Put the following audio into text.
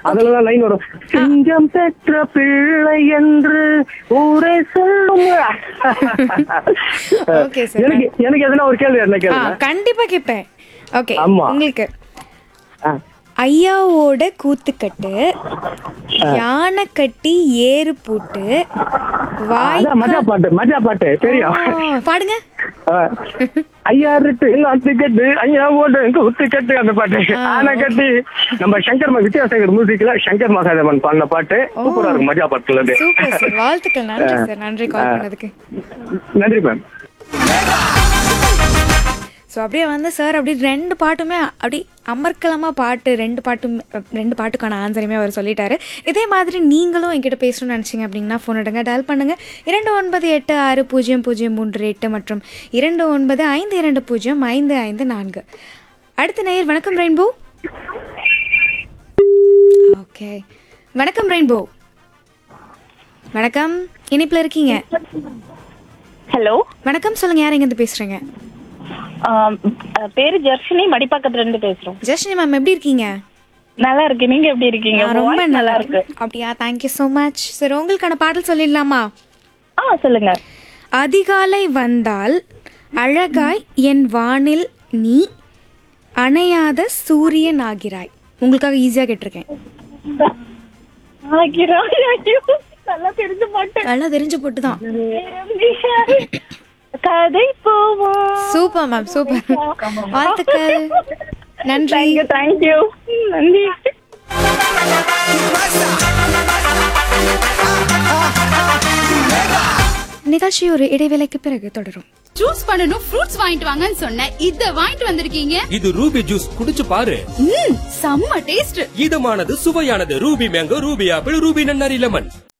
அதுலதான் லைன் வரும் சிங்கம் பெற்ற பிள்ளை என்று ஊரே சொல்லும் Okay, sir. எனக்கு எனக்கு எதுனா ஒரு கேள்வி என்ன ஆ, கேளுங்க கண்டிப்பா கேட்பேன் ஓகே ஆமா. உங்களுக்கு ஆ. ஐயாவோட கூத்துக்கட்டு யானை கட்டி ஏறு பூட்டு வாய் அதான் மஜா பாட்டு மஜா பாட்டு தெரியும் ஆ, பாடுங்க ஆ. ஐயா ரெட்டு நாட்டு கட்டு ஐயா ஓடு குத்து கட்டு அந்த பாட்டு ஆனா கட்டி நம்ம சங்கர் ம- வித்யாசாகர் மியூசிக்ல சங்கர் மகாதேவன் பாடின பாட்டு சூப்பரா இருக்கும் மஜா பாட்டுல இருந்து சூப்பர் சார் வாழ்த்துக்கள் நன்றி சார் நன்றி கால் பண்ணதுக்கு நன்றி மேம் ஸோ அப்படியே வந்து சார் அப்படியே ரெண்டு பாட்டுமே அப்படி அமர்க்கலமாக பாட்டு ரெண்டு பாட்டும் ரெண்டு பாட்டுக்கான ஆன்சரையுமே அவர் சொல்லிட்டாரு இதே மாதிரி நீங்களும் என்கிட்ட பேசணும்னு நினச்சிங்க அப்படின்னா ஃபோன் எடுங்க டயல் பண்ணுங்கள் இரண்டு ஒன்பது எட்டு ஆறு பூஜ்ஜியம் பூஜ்ஜியம் மூன்று எட்டு மற்றும் இரண்டு ஒன்பது ஐந்து இரண்டு பூஜ்ஜியம் ஐந்து ஐந்து நான்கு அடுத்த நேயர் வணக்கம் ரெயின்போ ஓகே வணக்கம் ரெயின்போ வணக்கம் இணைப்பில் இருக்கீங்க ஹலோ வணக்கம் சொல்லுங்கள் யார் எங்கேருந்து பேசுகிறீங்க ஆம், அஹ், பேரு ஜெர்ஷினி மடிப்பாக்கத்துல இருந்து பேசுறோம் ஜஸ்டினி மேம் எப்படி இருக்கீங்க நல்லா இருக்கு நீங்க எப்படி இருக்கீங்க நான் உங்க ரொம்ப voice நல்லா இருக்கு அப்படியா தேங்க்யூ ஸோ மச் சரி உங்களுக்கான பாடல் சொல்லிடலாமா ஆ சொல்லுங்க அதிகாலை வந்தால் அழகாய் என் வானில் நீ அணையாத சூரியன் ஆகிறாய் உங்களுக்காக ஈஸியாக கேட்டிருக்கேன் ஆகிரா, ஐயோ, நல்லா தெரிஞ்ச மாட்டேன் நல்லா தெரிஞ்ச போட்டு தான் கதை போவோம் சூப்பர் மேம் சூப்பர் வாழ்த்துக்கள் நன்றி தேங்க்யூ தேங்க்யூ நன்றி நிகழ்ச்சி ஒரு இடைவேளைக்கு பிறகு தொடரும் ஜூஸ் பண்ணனும் ஃப்ரூட்ஸ் வாங்கிட்டு வாங்கன்னு சொன்னேன் இத வாங்கிட்டு வந்திருக்கீங்க இது ரூபி ஜூஸ் குடிச்சு பாரு ம் செம்ம டேஸ்ட் இதமானது சுவையானது Ruby mango Ruby apple Ruby நன்னாரி லெமன்